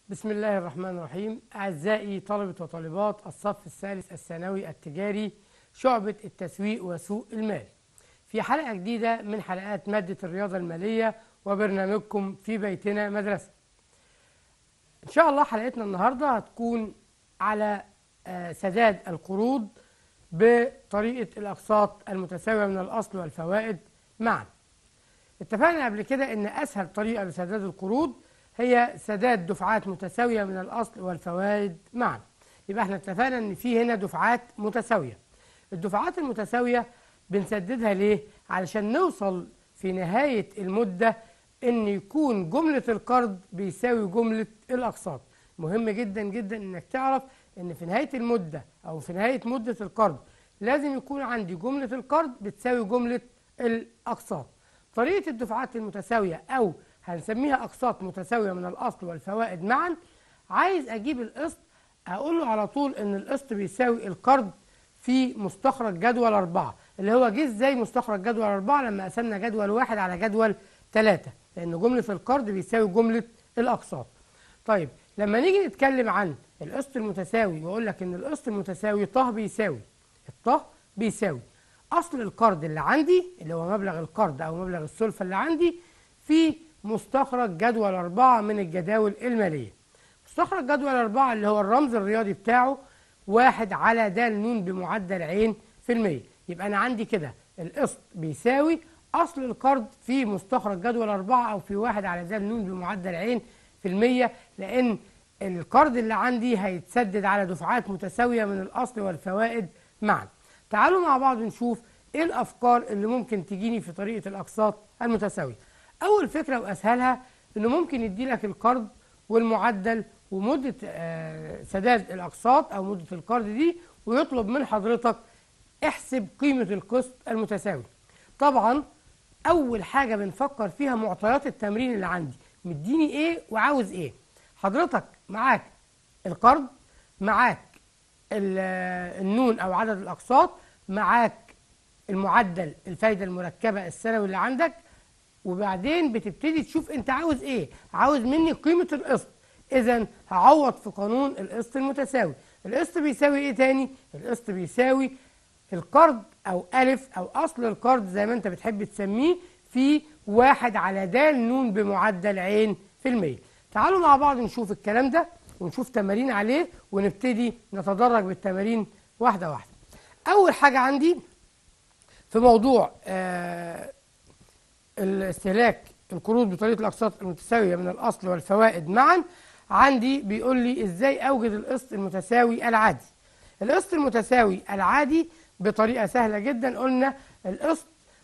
بسم الله الرحمن الرحيم أعزائي طلبة وطالبات الصف الثالث الثانوي التجاري شعبة التسويق وسوق المال في حلقة جديدة من حلقات مادة الرياضة المالية وبرنامجكم في بيتنا مدرسة إن شاء الله حلقتنا النهاردة هتكون على آه، سداد القروض بطريقة الأقساط المتساوية من الأصل والفوائد معا اتفقنا قبل كده ان اسهل طريقه لسداد القروض هي سداد دفعات متساويه من الاصل والفوائد معا يبقى احنا اتفقنا ان في هنا دفعات متساويه الدفعات المتساويه بنسددها ليه علشان نوصل في نهايه المده ان يكون جمله القرض بيساوي جمله الاقساط مهم جدا جدا انك تعرف ان في نهايه المده او في نهايه مده القرض لازم يكون عندي جمله القرض بتساوي جمله الاقساط طريقة الدفعات المتساوية أو هنسميها أقساط متساوية من الأصل والفوائد معا عايز أجيب القسط أقول له على طول إن القسط بيساوي القرض في مستخرج جدول أربعة اللي هو جه إزاي مستخرج جدول أربعة لما قسمنا جدول واحد على جدول ثلاثة لأن جملة القرض بيساوي جملة الأقساط طيب لما نيجي نتكلم عن القسط المتساوي وأقول لك إن القسط المتساوي ط بيساوي الط بيساوي اصل القرض اللي عندي اللي هو مبلغ القرض او مبلغ السلفه اللي عندي في مستخرج جدول أربعة من الجداول المالية مستخرج جدول أربعة اللي هو الرمز الرياضي بتاعه واحد على د ن بمعدل عين في المية يبقى أنا عندي كده القسط بيساوي أصل القرض في مستخرج جدول أربعة أو في واحد على د ن بمعدل عين في المية لأن القرض اللي عندي هيتسدد على دفعات متساوية من الأصل والفوائد معا تعالوا مع بعض نشوف ايه الافكار اللي ممكن تجيني في طريقه الاقساط المتساويه اول فكره واسهلها انه ممكن يدي لك القرض والمعدل ومده آه، سداد الاقساط او مده القرض دي ويطلب من حضرتك احسب قيمه القسط المتساوي طبعا اول حاجه بنفكر فيها معطيات التمرين اللي عندي مديني ايه وعاوز ايه حضرتك معاك القرض معاك ال- النون او عدد الاقساط معاك المعدل الفايده المركبه السنوي اللي عندك وبعدين بتبتدي تشوف انت عاوز ايه عاوز مني قيمه القسط اذا هعوض في قانون القسط المتساوي القسط بيساوي ايه تاني القسط بيساوي القرض او الف او اصل القرض زي ما انت بتحب تسميه في واحد على د ن بمعدل عين في المية تعالوا مع بعض نشوف الكلام ده ونشوف تمارين عليه ونبتدي نتدرج بالتمارين واحدة واحدة أول حاجة عندي في موضوع آه الاستهلاك القروض بطريقة الأقساط المتساوية من الأصل والفوائد معا عندي بيقول لي إزاي أوجد القسط المتساوي العادي القسط المتساوي العادي بطريقة سهلة جدا قلنا القسط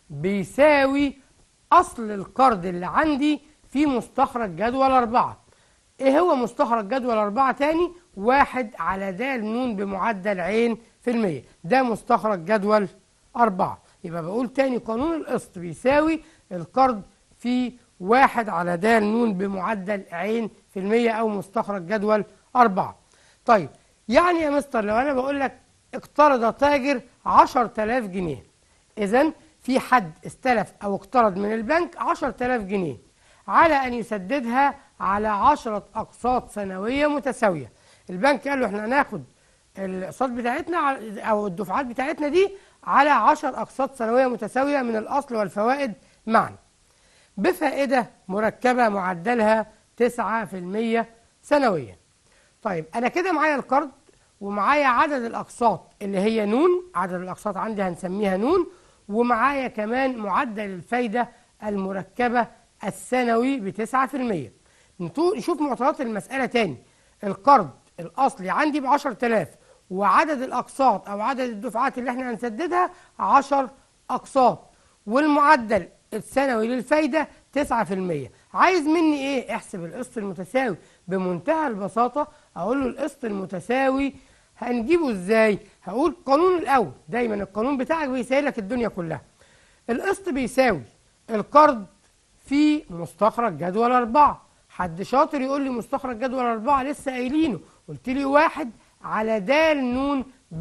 بيساوي أصل القرض اللي عندي في مستخرج جدول أربعة ايه هو مستخرج جدول أربعة تاني واحد على د ن بمعدل عين في المية ده مستخرج جدول أربعة يبقى بقول تاني قانون القسط بيساوي القرض في واحد على د ن بمعدل عين في المية أو مستخرج جدول أربعة طيب يعني يا مستر لو أنا بقول لك اقترض تاجر 10000 جنيه إذا في حد استلف أو اقترض من البنك 10000 جنيه على أن يسددها على 10 أقساط سنوية متساوية البنك قال له احنا هناخد الاقساط بتاعتنا على- أو الدفعات بتاعتنا دي على 10 أقساط سنوية متساوية من الأصل والفوائد معا بفائدة مركبة معدلها 9% سنويا طيب أنا كده معايا القرض ومعايا عدد الأقساط اللي هي نون عدد الأقساط عندي هنسميها نون ومعايا كمان معدل الفايدة المركبة السنوي بتسعة في المية نشوف معطيات المسألة تاني القرض الأصلي عندي بعشر تلاف وعدد الأقساط أو عدد الدفعات اللي احنا هنسددها عشر أقساط والمعدل السنوي للفايدة 9% عايز مني ايه احسب القسط المتساوي بمنتهى البساطة اقول له القسط المتساوي هنجيبه ازاي هقول قانون الاول دايما القانون بتاعك بيسهل لك الدنيا كلها القسط بيساوي القرض في مستخرج جدول أربعة حد شاطر يقول لي مستخرج جدول أربعة لسه قايلينه قلت لي واحد على د ن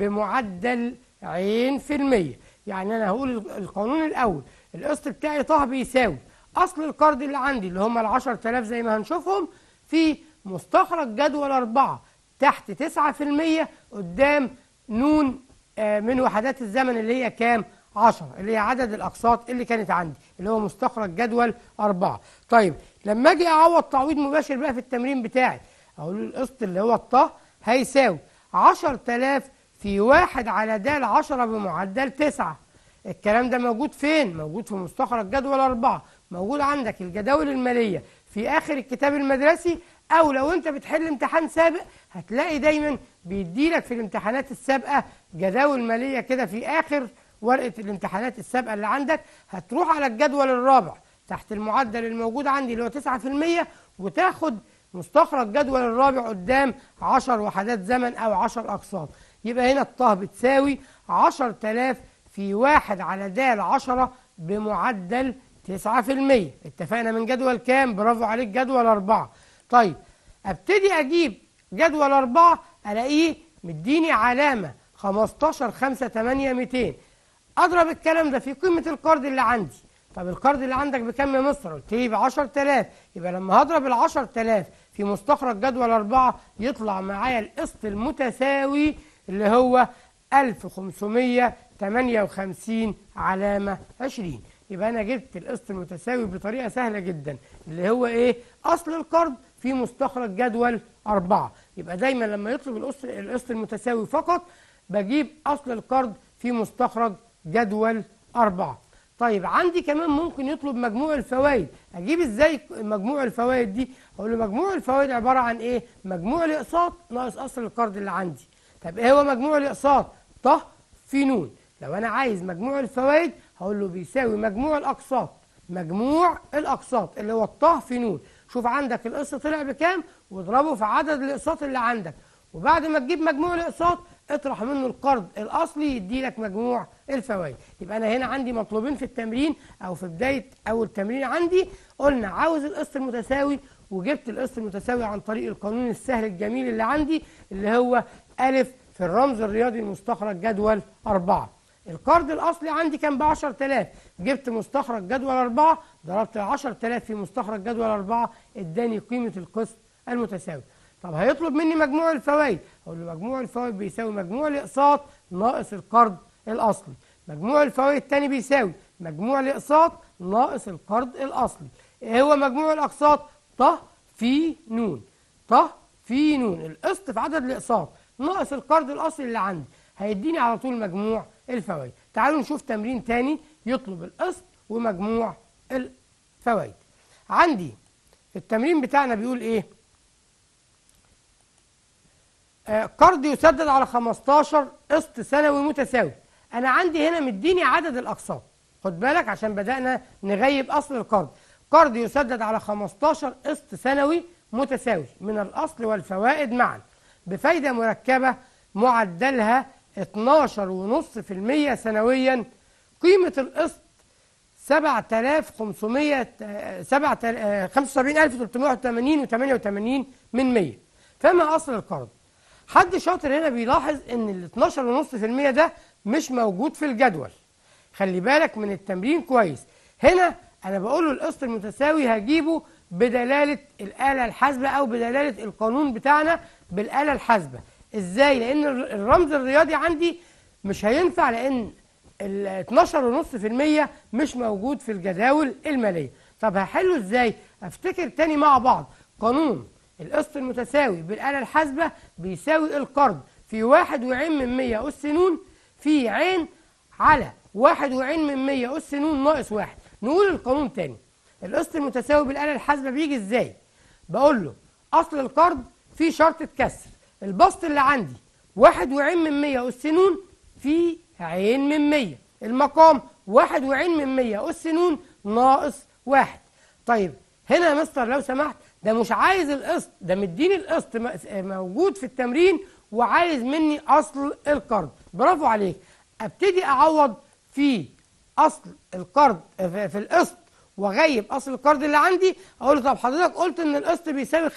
بمعدل عين في المية يعني أنا هقول القانون الأول القسط بتاعي طه بيساوي أصل القرض اللي عندي اللي هم ال 10000 زي ما هنشوفهم في مستخرج جدول أربعة تحت تسعة في المية قدام نون آه، من وحدات الزمن اللي هي كام؟ 10 اللي هي عدد الأقساط اللي كانت عندي اللي هو مستخرج جدول أربعة طيب لما أجي أعوض تعويض مباشر بقى في التمرين بتاعي أقول له القسط اللي هو الطه هيساوي 10000 في واحد على د 10 بمعدل 9 الكلام ده موجود فين؟ موجود في مستخرج جدول أربعة موجود عندك الجداول المالية في آخر الكتاب المدرسي أو لو أنت بتحل امتحان سابق هتلاقي دايما بيديلك في الامتحانات السابقة جداول مالية كده في آخر ورقة الامتحانات السابقة اللي عندك هتروح على الجدول الرابع تحت المعدل الموجود عندي اللي هو 9% وتاخد مستخرج جدول الرابع قدام 10 وحدات زمن أو 10 أقساط يبقى هنا الطه بتساوي 10000 في واحد على د 10 بمعدل 9% اتفقنا من جدول كام؟ برافو عليك جدول أربعة طيب ابتدي أجيب جدول أربعة ألاقيه مديني علامة 15 5 8 200 أضرب الكلام ده في قيمة القرض اللي عندي طب القرض اللي عندك بكام يا مصر؟ قلت لي ب 10000 يبقى لما هضرب ال 10000 في مستخرج جدول أربعة يطلع معايا القسط المتساوي اللي هو 1558 علامة 20 يبقى أنا جبت القسط المتساوي بطريقة سهلة جدا اللي هو إيه؟ أصل القرض في مستخرج جدول أربعة يبقى دايما لما يطلب القسط القسط المتساوي فقط بجيب أصل القرض في مستخرج جدول أربعة طيب عندي كمان ممكن يطلب مجموع الفوائد اجيب ازاي مجموع الفوائد دي اقول له مجموع الفوائد عباره عن ايه مجموع الاقساط ناقص اصل القرض اللي عندي طب ايه هو مجموع الاقساط ط في نون لو انا عايز مجموع الفوائد هقول له بيساوي مجموع الاقساط مجموع الاقساط اللي هو الطه في نون شوف عندك القسط طلع بكام واضربه في عدد الاقساط اللي عندك وبعد ما تجيب مجموع الاقساط اطرح منه القرض الاصلي يدي لك مجموع الفوائد يبقى انا هنا عندي مطلوبين في التمرين او في بدايه اول تمرين عندي قلنا عاوز القسط المتساوي وجبت القسط المتساوي عن طريق القانون السهل الجميل اللي عندي اللي هو ألف في الرمز الرياضي المستخرج جدول أربعة القرض الأصلي عندي كان ب 10000 جبت مستخرج جدول أربعة ضربت ال 10000 في مستخرج جدول أربعة اداني قيمة القسط المتساوي طب هيطلب مني مجموع الفوائد اقول له مجموع الفوائد بيساوي مجموع الاقساط ناقص القرض الاصلي مجموع الفوائد الثاني بيساوي مجموع الاقساط ناقص القرض الاصلي ايه هو مجموع الاقساط ط في نون ط في نون القسط في عدد الاقساط ناقص القرض الاصلي اللي عندي هيديني على طول مجموع الفوائد تعالوا نشوف تمرين تاني يطلب القسط ومجموع الفوائد عندي التمرين بتاعنا بيقول ايه آه، قرض يسدد على 15 قسط سنوي متساوي انا عندي هنا مديني عدد الاقساط خد بالك عشان بدانا نغيب اصل القرض قرض يسدد على 15 قسط سنوي متساوي من الاصل والفوائد معا بفايده مركبه معدلها 12.5% سنويا قيمه القسط 7500 75381 و88 من 100 فما اصل القرض حد شاطر هنا بيلاحظ ان ال 12.5% ده مش موجود في الجدول خلي بالك من التمرين كويس هنا انا بقول له القسط المتساوي هجيبه بدلاله الاله الحاسبه او بدلاله القانون بتاعنا بالاله الحاسبه ازاي لان الرمز الرياضي عندي مش هينفع لان ال 12.5% مش موجود في الجداول الماليه طب هحله ازاي افتكر تاني مع بعض قانون القسط المتساوي بالآلة الحاسبة بيساوي القرض في واحد وعين من مية أس نون في عين على واحد وعين من مية أس نون ناقص واحد نقول القانون تاني القسط المتساوي بالآلة الحاسبة بيجي ازاي بقول له أصل القرض في شرطة كسر البسط اللي عندي واحد وعين من مية أس نون في عين من مية المقام واحد وعين من مية أس نون ناقص واحد طيب هنا يا مستر لو سمحت ده مش عايز القسط ده مديني القسط م- موجود في التمرين وعايز مني اصل القرض برافو عليك ابتدي اعوض في اصل القرض في في القسط واغيب اصل القرض اللي عندي اقول له طب حضرتك قلت ان القسط بيساوي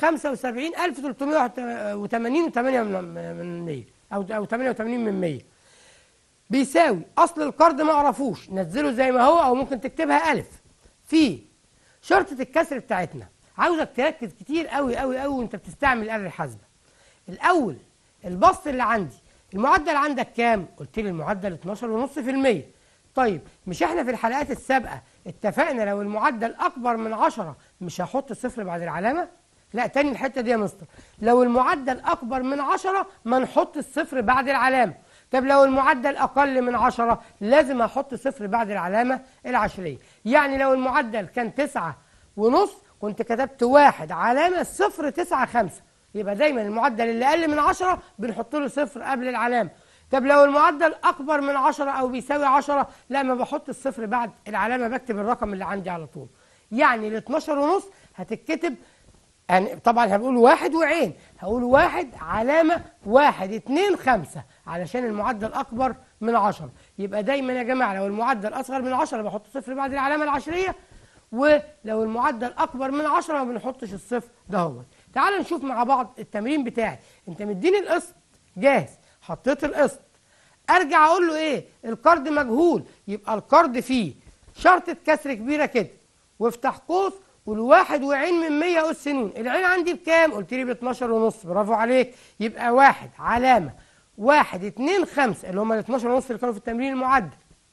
75381 و8 من 100 او او 88 من 100 بيساوي اصل القرض ما اعرفوش نزله زي ما هو او ممكن تكتبها الف في شرطة الكسر بتاعتنا عاوزك تركز كتير قوي قوي قوي وانت بتستعمل الآلة الحاسبة الأول البسط اللي عندي المعدل عندك كام؟ قلت لي المعدل 12.5% طيب مش احنا في الحلقات السابقة اتفقنا لو المعدل أكبر من 10 مش هحط صفر بعد العلامة؟ لا تاني الحتة دي يا مستر لو المعدل أكبر من 10 ما نحط الصفر بعد العلامة طب لو المعدل أقل من 10 لازم أحط صفر بعد العلامة العشرية يعني لو المعدل كان 9 ونص كنت كتبت واحد علامة صفر تسعة خمسة يبقى دايما المعدل اللي أقل من 10 بنحط له صفر قبل العلامة طب لو المعدل أكبر من 10 أو بيساوي 10 لا ما بحط الصفر بعد العلامة بكتب الرقم اللي عندي على طول يعني ال 12 ونص هتتكتب يعني طبعا هنقول واحد وعين هقول واحد علامة واحد اتنين خمسة علشان المعدل أكبر من عشرة يبقى دايما يا جماعة لو المعدل أصغر من عشرة بحط صفر بعد العلامة العشرية ولو المعدل أكبر من عشرة ما بنحطش الصفر ده هو تعال نشوف مع بعض التمرين بتاعي انت مديني القسط جاهز حطيت القسط ارجع اقول له ايه القرض مجهول يبقى القرض فيه شرطة كسر كبيرة كده وافتح قوس والواحد وعين من 100 أس نون العين عندي بكام؟ قلت لي ب 12 ونص برافو عليك يبقى واحد علامة واحد اتنين خمسة اللي هم ال 12 ونص اللي كانوا في التمرين المعدل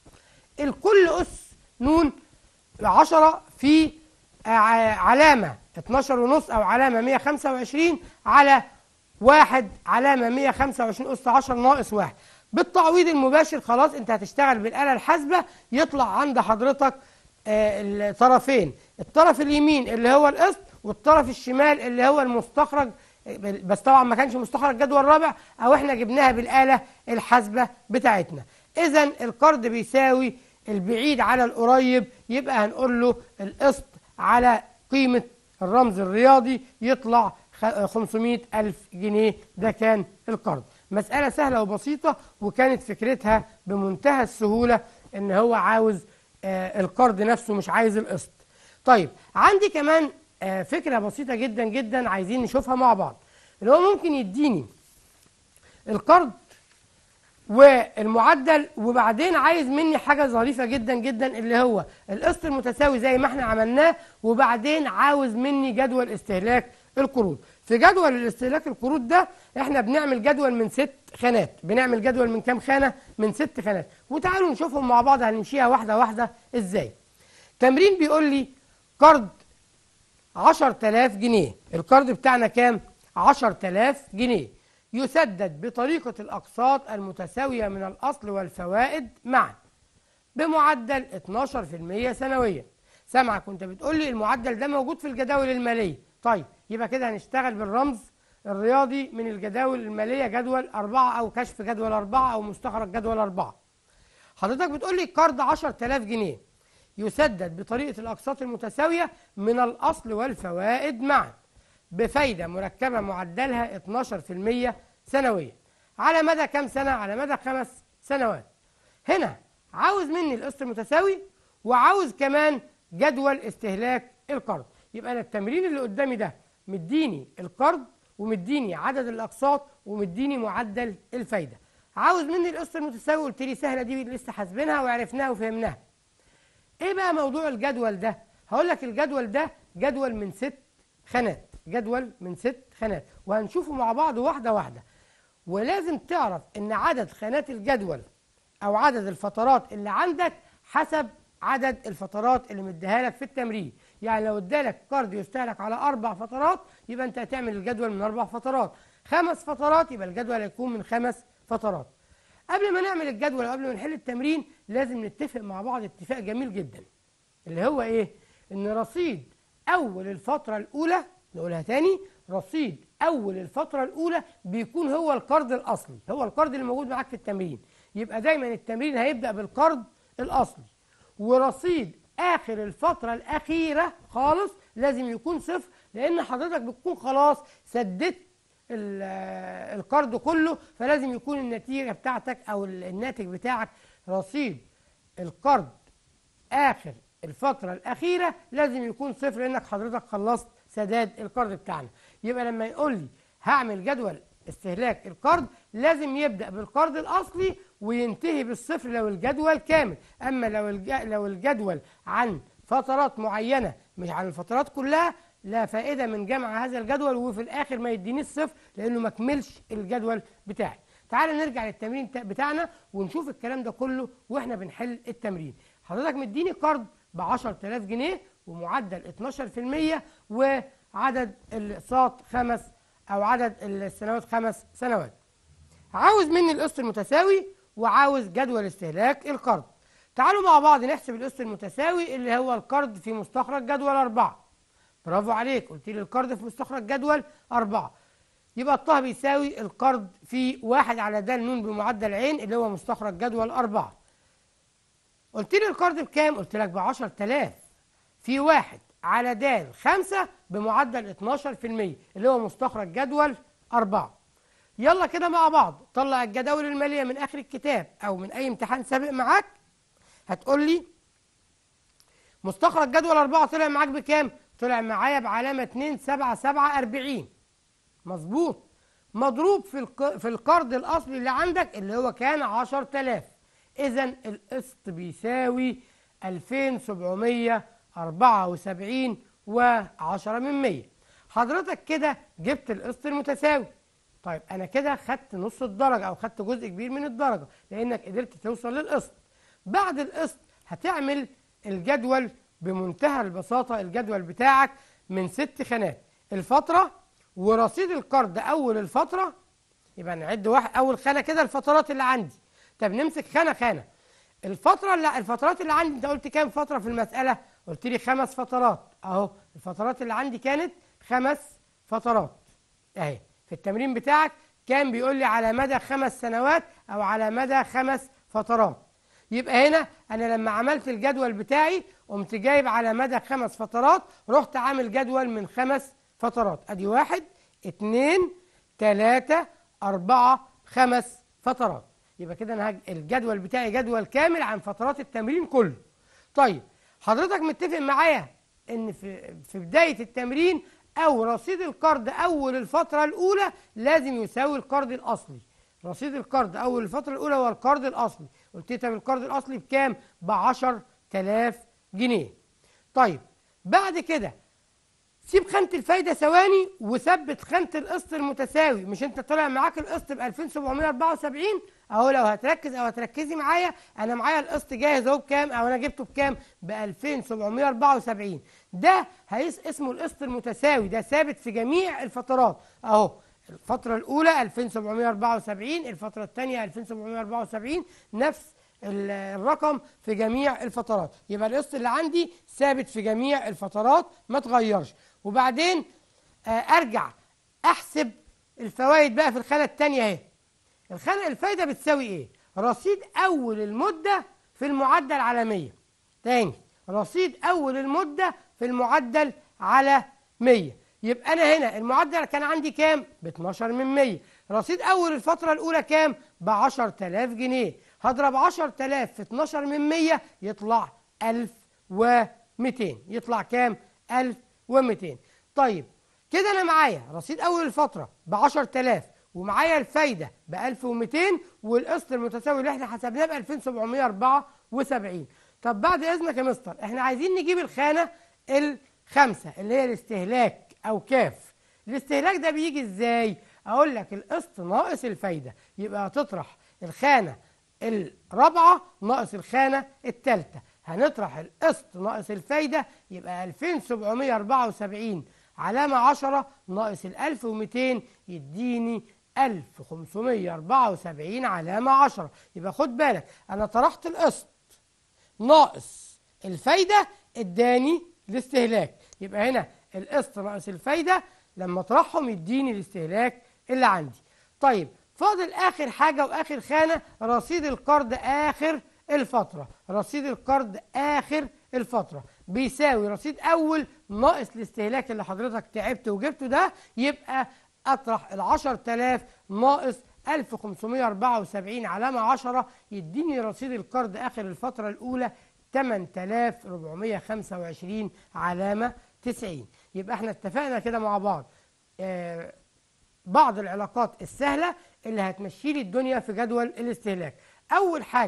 الكل أس نون 10 في علامة 12 ونص أو علامة 125 على واحد علامة 125 أس 10 ناقص واحد بالتعويض المباشر خلاص أنت هتشتغل بالآلة الحاسبة يطلع عند حضرتك آه الطرفين الطرف اليمين اللي هو القسط والطرف الشمال اللي هو المستخرج بس طبعا ما كانش مستخرج جدول رابع او احنا جبناها بالآلة الحاسبة بتاعتنا اذا القرض بيساوي البعيد على القريب يبقى هنقول له القسط على قيمة الرمز الرياضي يطلع 500 ألف جنيه ده كان القرض مسألة سهلة وبسيطة وكانت فكرتها بمنتهى السهولة ان هو عاوز آه القرض نفسه مش عايز القسط طيب عندي كمان آه فكرة بسيطة جدا جدا عايزين نشوفها مع بعض اللي هو ممكن يديني القرض والمعدل وبعدين عايز مني حاجة ظريفة جدا جدا اللي هو القسط المتساوي زي ما احنا عملناه وبعدين عاوز مني جدول استهلاك القروض في جدول الاستهلاك القروض ده احنا بنعمل جدول من ست خانات بنعمل جدول من كام خانة من ست خانات وتعالوا نشوفهم مع بعض هنمشيها واحدة واحدة ازاي تمرين بيقول لي قرض 10000 جنيه القرض بتاعنا كام 10000 جنيه يسدد بطريقة الأقساط المتساوية من الأصل والفوائد معا بمعدل 12% سنويا سامعك كنت بتقول لي المعدل ده موجود في الجداول المالية طيب يبقى كده هنشتغل بالرمز الرياضي من الجداول المالية جدول أربعة أو كشف جدول أربعة أو مستخرج جدول أربعة حضرتك بتقول لي قرض 10000 جنيه يسدد بطريقة الأقساط المتساوية من الأصل والفوائد معا بفايدة مركبة معدلها 12% سنويا على مدى كام سنة؟ على مدى خمس سنوات هنا عاوز مني القسط المتساوي وعاوز كمان جدول استهلاك القرض يبقى أنا التمرين اللي قدامي ده مديني القرض ومديني عدد الأقساط ومديني معدل الفايدة عاوز مني القسط المتساوي قلت لي سهلة دي لسه حاسبينها وعرفناها وفهمناها ايه بقى موضوع الجدول ده هقول لك الجدول ده جدول من ست خانات جدول من ست خانات وهنشوفه مع بعض واحدة واحدة ولازم تعرف ان عدد خانات الجدول او عدد الفترات اللي عندك حسب عدد الفترات اللي مديها لك في التمرين يعني لو ادالك قرض يستهلك على اربع فترات يبقى انت هتعمل الجدول من اربع فترات خمس فترات يبقى الجدول هيكون من خمس فترات قبل ما نعمل الجدول وقبل ما نحل التمرين لازم نتفق مع بعض اتفاق جميل جدا اللي هو ايه ان رصيد اول الفترة الاولى نقولها تاني رصيد اول الفترة الاولى بيكون هو القرض الاصلي هو القرض اللي موجود معاك في التمرين يبقى دايما التمرين هيبدأ بالقرض الاصلي ورصيد اخر الفترة الاخيرة خالص لازم يكون صفر لان حضرتك بتكون خلاص سددت القرض كله فلازم يكون النتيجة بتاعتك او الناتج بتاعك رصيد القرض اخر الفترة الاخيرة لازم يكون صفر لانك حضرتك خلصت سداد القرض بتاعنا يبقى لما يقول لي هعمل جدول استهلاك القرض لازم يبدأ بالقرض الأصلي وينتهي بالصفر لو الجدول كامل أما لو لو الجدول عن فترات معينة مش عن الفترات كلها لا فائده من جمع هذا الجدول وفي الاخر ما يدينيش صفر لانه ما كملش الجدول بتاعي تعال نرجع للتمرين تا- بتاعنا ونشوف الكلام ده كله واحنا بنحل التمرين حضرتك مديني قرض ب 10000 جنيه ومعدل 12% وعدد الاقساط خمس او عدد السنوات خمس سنوات عاوز مني القسط المتساوي وعاوز جدول استهلاك القرض تعالوا مع بعض نحسب القسط المتساوي اللي هو القرض في مستخرج جدول أربعة برافو عليك قلت لي القرض في مستخرج جدول أربعة يبقى الطه بيساوي القرض في واحد على د ن بمعدل عين اللي هو مستخرج جدول أربعة قلت لي القرض بكام؟ قلت لك ب 10000 في واحد على د خمسة بمعدل 12% اللي هو مستخرج جدول أربعة يلا كده مع بعض طلع الجداول المالية من آخر الكتاب أو من أي امتحان سابق معاك هتقول لي مستخرج جدول أربعة طلع معاك بكام؟ طلع معايا بعلامة 2 7 7 40 مظبوط مضروب في الق... في القرض الأصلي اللي عندك اللي هو كان 10000 إذا القسط بيساوي 2774 و10 من 100 حضرتك كده جبت القسط المتساوي طيب انا كده خدت نص الدرجه او خدت جزء كبير من الدرجه لانك قدرت توصل للقسط بعد القسط هتعمل الجدول بمنتهى البساطه الجدول بتاعك من ست خانات الفتره ورصيد القرض اول الفتره يبقى نعد واحد اول خانه كده الفترات اللي عندي طب نمسك خانه خانه الفتره اللي الفترات اللي عندي انت قلت كام فتره في المساله قلت لي خمس فترات اهو الفترات اللي عندي كانت خمس فترات اهي في التمرين بتاعك كان بيقول لي على مدى خمس سنوات او على مدى خمس فترات يبقى هنا انا لما عملت الجدول بتاعي قمت جايب على مدى خمس فترات رحت عامل جدول من خمس فترات ادي واحد اتنين تلاتة اربعة خمس فترات يبقى كده انا هج- الجدول بتاعي جدول كامل عن فترات التمرين كله طيب حضرتك متفق معايا ان في في بدايه التمرين او رصيد القرض اول الفتره الاولى لازم يساوي القرض الاصلي رصيد القرض اول الفتره الاولى هو القرض الاصلي قلت لي طب القرض الاصلي بكام ب 10000 جنيه طيب بعد كده سيب خانة الفايدة ثواني وثبت خانة القسط المتساوي مش انت طلع معاك القسط ب 2774 اهو لو هتركز او هتركزي معايا انا معايا القسط جاهز اهو بكام او انا جبته بكام ب 2774 ده هيس اسمه القسط المتساوي ده ثابت في جميع الفترات اهو الفترة الأولى 2774 الفترة الثانية 2774 نفس ال- الرقم في جميع الفترات يبقى القسط اللي عندي ثابت في جميع الفترات ما تغيرش وبعدين آه، ارجع احسب الفوائد بقى في الخانه الثانيه اهي الخانه الفايده بتساوي ايه رصيد اول المده في المعدل على 100 تاني رصيد اول المده في المعدل على 100 يبقى انا هنا المعدل كان عندي كام ب 12 من 100 رصيد اول الفتره الاولى كام ب 10000 جنيه هضرب 10000 في 12 من 100 يطلع 1200 يطلع كام 1200 طيب كده انا معايا رصيد اول الفتره ب 10000 ومعايا الفايده ب 1200 والقسط المتساوي اللي احنا حسبناه ب 2774 طب بعد اذنك يا مستر احنا عايزين نجيب الخانه الخامسه اللي هي الاستهلاك او كاف الاستهلاك ده بيجي ازاي اقول لك القسط ناقص الفايده يبقى هتطرح الخانه الرابعه ناقص الخانه الثالثه هنطرح القسط ناقص الفايده يبقى 2774 علامة 10 ناقص ال 1200 يديني 1574 علامة 10 يبقى خد بالك أنا طرحت القسط ناقص الفايدة اداني الاستهلاك يبقى هنا القسط ناقص الفايدة لما اطرحهم يديني الاستهلاك اللي عندي طيب فاضل آخر حاجة وآخر خانة رصيد القرض آخر الفترة رصيد القرض آخر الفترة بيساوي رصيد أول ناقص الاستهلاك اللي حضرتك تعبت وجبته ده يبقى أطرح ال 10000 ناقص 1574 علامة 10 يديني رصيد القرض آخر الفترة الأولى 8425 علامة 90 يبقى احنا اتفقنا كده مع بعض آه بعض العلاقات السهلة اللي هتمشي لي الدنيا في جدول الاستهلاك أول حاجة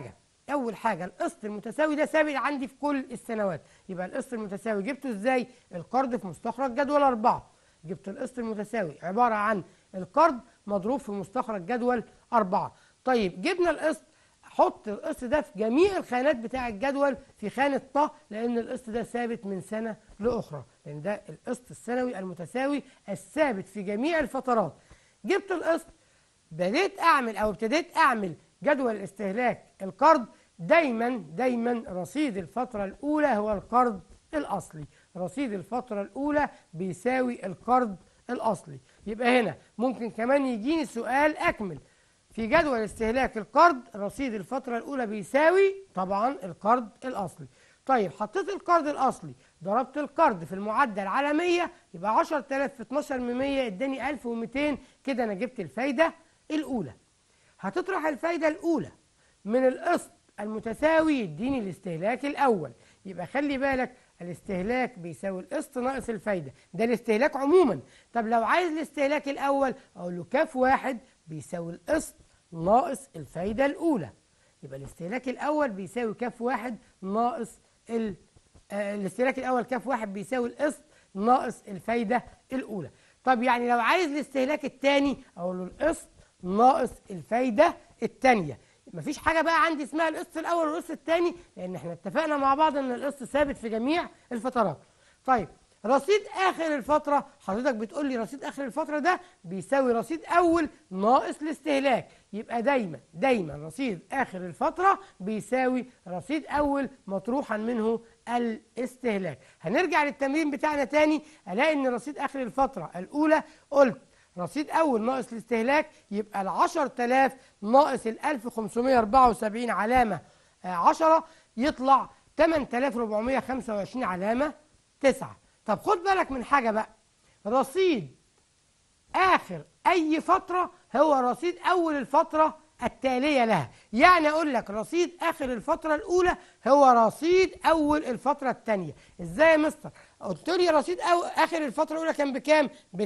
اول حاجه القسط المتساوي ده ثابت عندي في كل السنوات يبقى القسط المتساوي جبته ازاي القرض في مستخرج جدول أربعة جبت القسط المتساوي عباره عن القرض مضروب في مستخرج جدول أربعة طيب جبنا القسط حط القسط ده في جميع الخانات بتاع الجدول في خانة ط لأن القسط ده ثابت من سنة لأخرى لأن ده القسط السنوي المتساوي الثابت في جميع الفترات جبت القسط بديت أعمل أو ابتديت أعمل جدول استهلاك القرض دايما دايما رصيد الفترة الأولى هو القرض الأصلي رصيد الفترة الأولى بيساوي القرض الأصلي يبقى هنا ممكن كمان يجيني سؤال أكمل في جدول استهلاك القرض رصيد الفترة الأولى بيساوي طبعا القرض الأصلي طيب حطيت القرض الأصلي ضربت القرض في المعدل على 100 يبقى 10000 في 12 من 100 اداني 1200 كده أنا جبت الفايدة الأولى هتطرح الفايدة الأولى من القسط المتساوي يديني الاستهلاك الأول يبقى خلي بالك الاستهلاك بيساوي القسط ناقص الفايدة ده الاستهلاك عموما طب لو عايز الاستهلاك الأول أقول له كاف واحد بيساوي القسط ناقص الفايدة الأولى يبقى الاستهلاك الأول بيساوي كاف واحد ناقص ال... آه الاستهلاك الأول كاف واحد بيساوي القسط ناقص الفايدة الأولى طب يعني لو عايز الاستهلاك الثاني أقول له القسط ناقص الفايدة الثانية مفيش حاجة بقى عندي اسمها القسط الأول والقسط الثاني لأن احنا اتفقنا مع بعض إن القسط ثابت في جميع الفترات طيب رصيد اخر الفتره حضرتك بتقول لي رصيد اخر الفتره ده بيساوي رصيد اول ناقص الاستهلاك يبقى دايما دايما رصيد اخر الفتره بيساوي رصيد اول مطروحا منه الاستهلاك هنرجع للتمرين بتاعنا تاني الاقي ان رصيد اخر الفتره الاولى قلت رصيد اول ناقص الاستهلاك يبقى ال 10000 ناقص ال 1574 علامه 10 يطلع 8425 علامه 9 طب خد بالك من حاجة بقى رصيد آخر أي فترة هو رصيد أول الفترة التالية لها يعني أقول لك رصيد آخر الفترة الأولى هو رصيد أول الفترة الثانية إزاي يا مستر؟ قلت لي رصيد أو آخر الفترة الأولى كان بكام؟ ب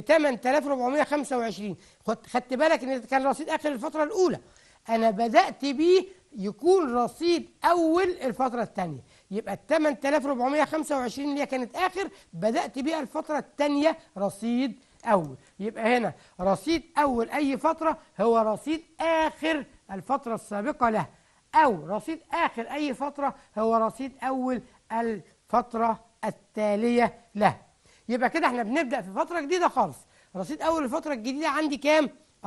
8425 خدت بالك إن كان رصيد آخر الفترة الأولى أنا بدأت بيه يكون رصيد أول الفترة الثانية يبقى ال 8425 اللي هي كانت آخر بدأت بيها الفترة الثانية رصيد أول يبقى هنا رصيد أول أي فترة هو رصيد آخر الفترة السابقة له أو رصيد آخر أي فترة هو رصيد أول الفترة التالية له يبقى كده احنا بنبدأ في فترة جديدة خالص رصيد أول الفترة الجديدة عندي كام؟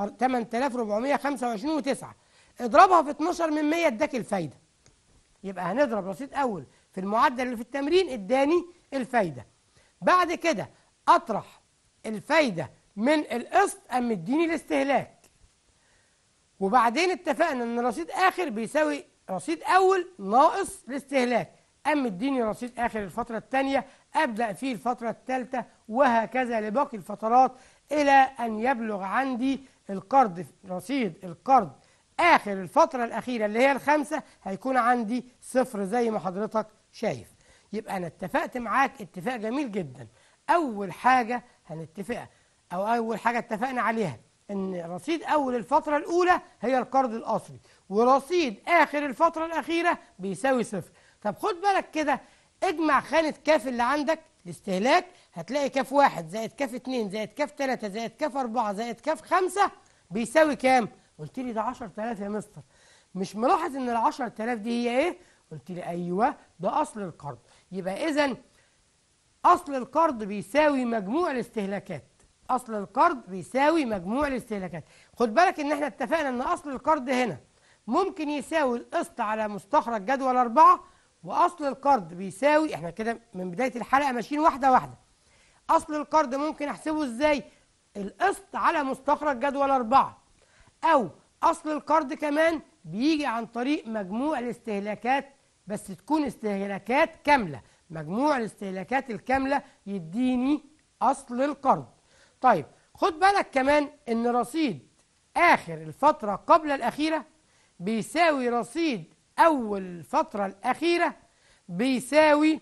8425 و9 اضربها في 12 من 100 اداك الفايدة يبقى هنضرب رصيد أول في المعدل اللي في التمرين اداني الفايدة بعد كده أطرح الفايدة من القسط أم مديني الاستهلاك وبعدين اتفقنا ان رصيد آخر بيساوي رصيد أول ناقص الاستهلاك أم مديني رصيد آخر الفترة الثانية أبدأ فيه الفترة الثالثة وهكذا لباقي الفترات إلى أن يبلغ عندي القرض رصيد القرض آخر الفترة الأخيرة اللي هي الخمسة هيكون عندي صفر زي ما حضرتك شايف يبقى أنا اتفقت معاك اتفاق جميل جدا أول حاجة هنتفق أو أول حاجة اتفقنا عليها إن رصيد أول الفترة الأولى هي القرض الأصلي ورصيد آخر الفترة الأخيرة بيساوي صفر طب خد بالك كده اجمع خانة كاف اللي عندك الاستهلاك هتلاقي كاف واحد زائد كاف اتنين زائد كاف تلاتة زائد كاف أربعة زائد كاف خمسة بيساوي كام؟ قلت لي ده 10000 يا مستر مش ملاحظ ان ال 10000 دي هي ايه؟ قلت لي ايوه ده اصل القرض يبقى اذا اصل القرض بيساوي مجموع الاستهلاكات اصل القرض بيساوي مجموع الاستهلاكات خد بالك ان احنا اتفقنا ان اصل القرض هنا ممكن يساوي القسط على مستخرج جدول أربعة وأصل القرض بيساوي احنا كده من بداية الحلقة ماشيين واحدة واحدة أصل القرض ممكن أحسبه إزاي؟ القسط على مستخرج جدول أربعة أو أصل القرض كمان بيجي عن طريق مجموع الاستهلاكات بس تكون استهلاكات كاملة مجموع الاستهلاكات الكاملة يديني أصل القرض طيب خد بالك كمان إن رصيد آخر الفترة قبل الأخيرة بيساوي رصيد أول الفترة الأخيرة بيساوي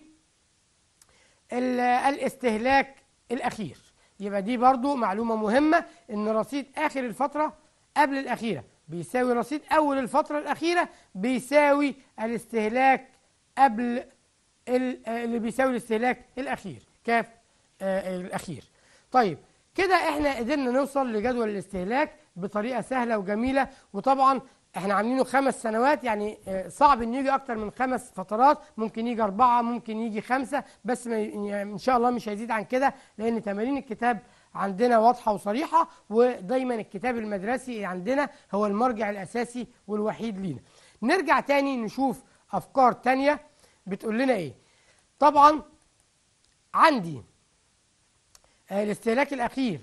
الاستهلاك الأخير يبقى دي برضو معلومة مهمة إن رصيد آخر الفترة قبل الأخيرة بيساوي رصيد أول الفترة الأخيرة بيساوي الاستهلاك قبل ال- آه، اللي بيساوي الاستهلاك الأخير كاف آه، الأخير طيب كده احنا قدرنا نوصل لجدول الاستهلاك بطريقة سهلة وجميلة وطبعا احنا عاملينه خمس سنوات يعني آه، صعب انه يجي اكتر من خمس فترات ممكن يجي اربعة ممكن يجي خمسة بس ما ي- يعني ان شاء الله مش هيزيد عن كده لان تمارين الكتاب عندنا واضحة وصريحة ودايما الكتاب المدرسي عندنا هو المرجع الاساسي والوحيد لينا نرجع تاني نشوف افكار تانية بتقول لنا ايه طبعا عندي آه، الاستهلاك الأخير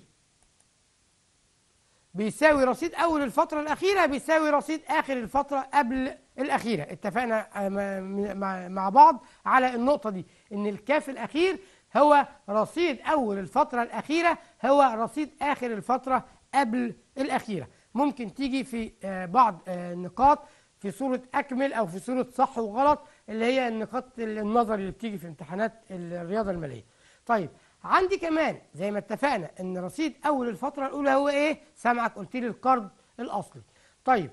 بيساوي رصيد أول الفترة الأخيرة بيساوي رصيد آخر الفترة قبل الأخيرة اتفقنا آه، م- مع- مع بعض على النقطة دي إن الكاف الأخير هو رصيد أول الفترة الأخيرة هو رصيد آخر الفترة قبل الأخيرة ممكن تيجي في آه، بعض آه، النقاط في صورة أكمل أو في صورة صح وغلط اللي هي النقاط النظر اللي بتيجي في امتحانات الرياضة المالية طيب عندي كمان زي ما اتفقنا ان رصيد اول الفتره الاولى هو ايه سامعك قلت لي القرض الاصلي طيب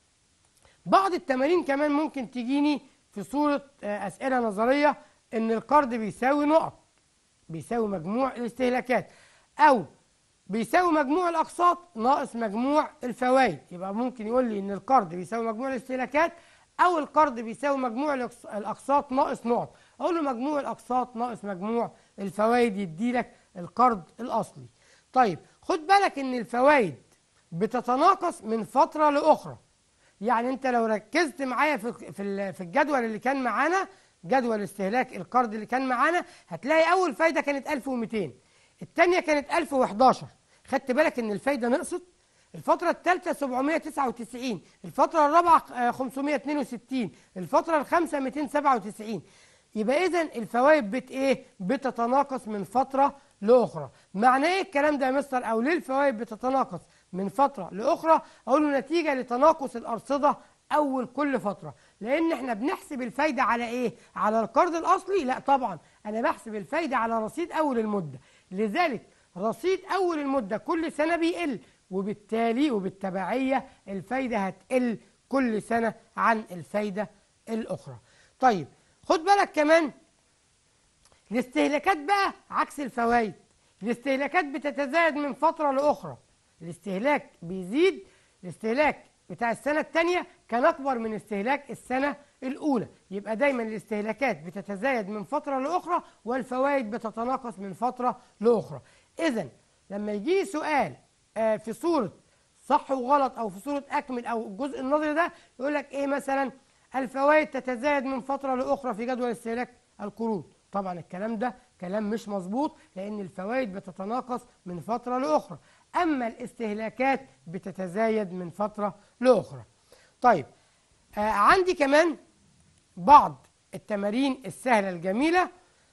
بعض التمارين كمان ممكن تجيني في صوره آه، اسئله نظريه ان القرض بيساوي نقط بيساوي مجموع الاستهلاكات او بيساوي مجموع الاقساط ناقص مجموع الفوائد يبقى ممكن يقول لي ان القرض بيساوي مجموع الاستهلاكات او القرض بيساوي مجموع الأقس- الاقساط ناقص نقط اقول له مجموع الاقساط ناقص مجموع الفوائد يدي لك القرض الاصلي طيب خد بالك ان الفوائد بتتناقص من فتره لاخرى يعني انت لو ركزت معايا في في ال- في الجدول اللي كان معانا جدول استهلاك القرض اللي كان معانا هتلاقي اول فايده كانت 1200 الثانيه كانت 1011 خدت بالك ان الفايده نقصت الفترة الثالثة 799 الفترة الرابعة آه، 562 الفترة الخامسة 297 يبقى إذا الفوائد بت إيه؟ بتتناقص من فترة لأخرى معنى إيه الكلام ده يا مستر أو ليه الفوائد بتتناقص من فترة لأخرى أقول له نتيجة لتناقص الأرصدة أول كل فترة لأن إحنا بنحسب الفايدة على إيه؟ على القرض الأصلي؟ لا طبعا أنا بحسب الفايدة على رصيد أول المدة لذلك رصيد أول المدة كل سنة بيقل وبالتالي وبالتبعية الفايدة هتقل كل سنة عن الفايدة الأخرى طيب خد بالك كمان الاستهلاكات بقى عكس الفوائد الاستهلاكات بتتزايد من فترة لأخرى الاستهلاك بيزيد الاستهلاك بتاع السنة الثانية كان أكبر من استهلاك السنة الأولى يبقى دايما الاستهلاكات بتتزايد من فترة لأخرى والفوائد بتتناقص من فترة لأخرى إذا لما يجي سؤال آه، في صورة صح وغلط أو في صورة أكمل أو الجزء النظري ده يقول لك إيه مثلا الفوائد تتزايد من فترة لأخرى في جدول استهلاك القروض طبعا الكلام ده كلام مش مظبوط لأن الفوائد بتتناقص من فترة لأخرى أما الاستهلاكات بتتزايد من فترة لأخرى طيب آه عندي كمان بعض التمارين السهلة الجميلة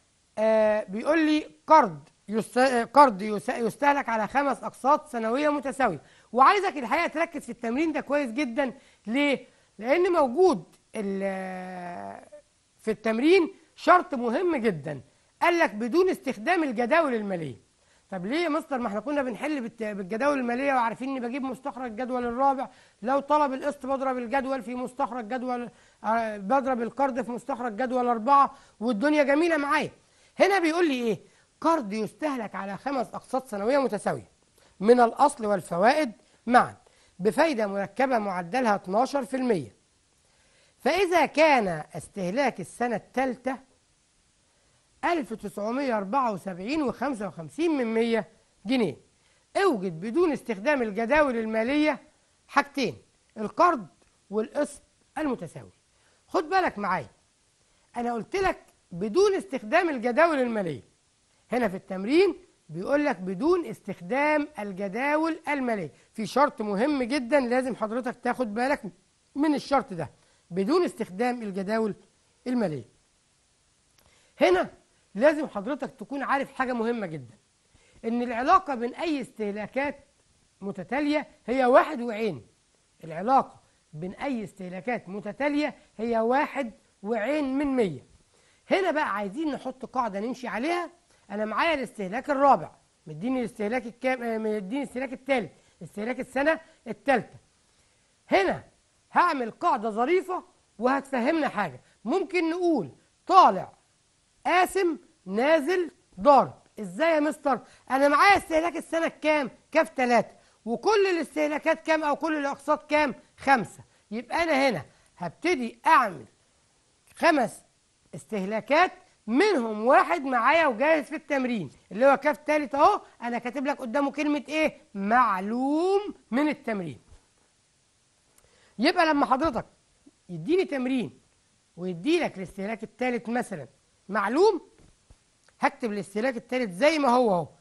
آه بيقول لي قرض يست... آه، قرض يس... يستهلك على خمس أقساط سنوية متساوية وعايزك الحقيقة تركز في التمرين ده كويس جدا ليه؟ لأن موجود ال... آه، في التمرين شرط مهم جدا قال لك بدون استخدام الجداول المالية طب ليه يا مستر ما احنا كنا بنحل بالت- بالجداول الماليه وعارفين اني بجيب مستخرج الجدول الرابع لو طلب القسط بضرب الجدول في مستخرج جدول آه، بضرب القرض في مستخرج جدول اربعه والدنيا جميله معايا هنا بيقول لي ايه قرض يستهلك على خمس اقساط سنويه متساويه من الاصل والفوائد معا بفايده مركبه معدلها 12% فاذا كان استهلاك السنه الثالثه 1974 و55 من 100 جنيه اوجد بدون استخدام الجداول المالية حاجتين القرض والقسط المتساوي خد بالك معايا انا قلت لك بدون استخدام الجداول المالية هنا في التمرين بيقول لك بدون استخدام الجداول المالية في شرط مهم جدا لازم حضرتك تاخد بالك من الشرط ده بدون استخدام الجداول المالية هنا لازم حضرتك تكون عارف حاجة مهمة جدا ان العلاقة بين اي استهلاكات متتالية هي واحد وعين العلاقة بين اي استهلاكات متتالية هي واحد وعين من مية هنا بقى عايزين نحط قاعدة نمشي عليها انا معايا الاستهلاك الرابع مديني الاستهلاك الكام آه، مديني الاستهلاك الثالث استهلاك السنة الثالثة هنا هعمل قاعدة ظريفة وهتفهمنا حاجة ممكن نقول طالع قاسم نازل ضارب ازاي يا مستر انا معايا استهلاك السنة كام كاف تلاتة وكل الاستهلاكات كام او كل الاقساط كام خمسة يبقى انا هنا هبتدي اعمل خمس استهلاكات منهم واحد معايا وجاهز في التمرين اللي هو كاف تالت اهو انا كاتب لك قدامه كلمة ايه معلوم من التمرين يبقى لما حضرتك يديني تمرين ويدي لك الاستهلاك الثالث مثلا معلوم هكتب الاستهلاك الثالث زي ما هو اهو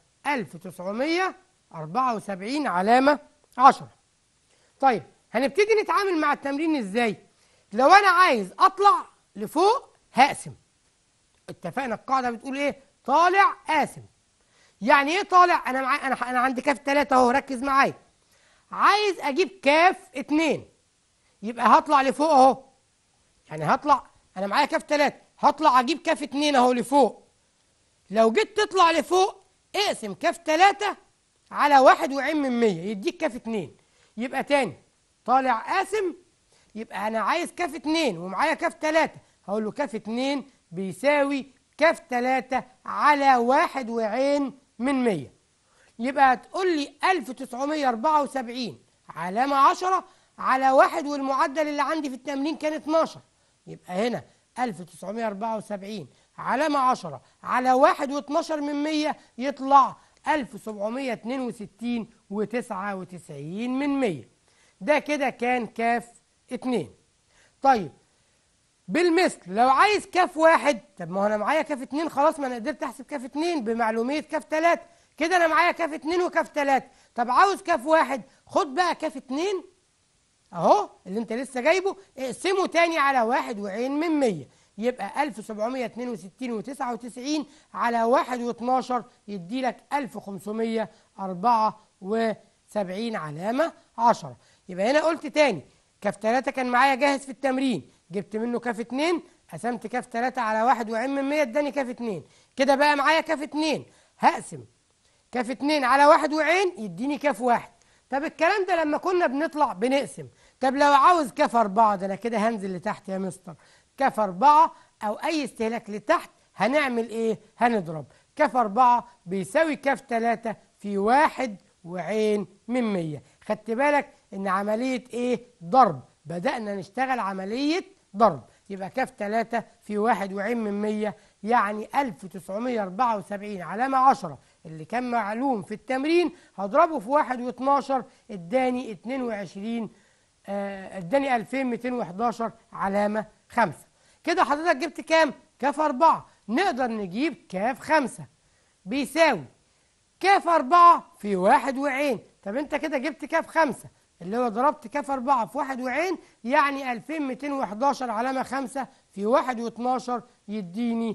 1974 علامة 10 طيب هنبتدي نتعامل مع التمرين ازاي لو انا عايز اطلع لفوق هقسم اتفقنا القاعدة بتقول ايه طالع قاسم يعني ايه طالع انا معايا انا انا عندي كاف 3 اهو ركز معايا عايز اجيب كاف 2 يبقى هطلع لفوق اهو يعني هطلع انا معايا كاف 3 هطلع اجيب كاف 2 اهو لفوق لو جيت تطلع لفوق اقسم كاف 3 على واحد وعين من 100 يديك كاف 2 يبقى تاني طالع قاسم يبقى انا عايز كاف 2 ومعايا كاف 3 هقول له كاف 2 بيساوي كاف 3 على واحد وعين من 100 يبقى هتقول لي 1974 علامة 10 على واحد والمعدل اللي عندي في التمرين كان 12 يبقى هنا 1974 علامة 10 على واحد و12 من 100 يطلع 1762 و99 من 100 ده كده كان كاف 2 طيب بالمثل لو عايز كاف واحد طب ما هو انا معايا كاف اتنين خلاص ما انا قدرت احسب كاف اتنين بمعلوميه كاف تلاته كده انا معايا كاف اتنين وكاف تلاته طب عاوز كاف واحد خد بقى كاف اتنين اهو اللي انت لسه جايبه اقسمه تاني على واحد وعين من مية يبقى 1762 و99 على واحد واتناشر يدي لك 1574 علامة 10 يبقى هنا قلت تاني كاف 3 كان معايا جاهز في التمرين جبت منه كاف 2 قسمت كاف 3 على واحد وعين من 100 اداني كاف 2 كده بقى معايا كاف 2 هقسم كاف 2 على واحد وعين يديني كاف واحد طب الكلام ده لما كنا بنطلع بنقسم طب لو عاوز كاف أربعة ده أنا كده هنزل لتحت يا مستر كاف أربعة أو أي استهلاك لتحت هنعمل إيه؟ هنضرب كاف أربعة بيساوي كاف تلاتة في واحد وعين من مية خدت بالك إن عملية إيه؟ ضرب بدأنا نشتغل عملية ضرب يبقى كاف تلاتة في واحد وعين من مية يعني 1974 علامة عشرة اللي كان معلوم في التمرين هضربه في واحد واتناشر اداني اتنين وعشرين آه، اداني 2211 علامة خمسة كده حضرتك جبت كام؟ كاف أربعة نقدر نجيب كاف خمسة بيساوي كاف أربعة في واحد وعين طب أنت كده جبت كاف خمسة اللي هو ضربت كاف أربعة في واحد وعين يعني 2211 علامة خمسة في واحد واتناشر يديني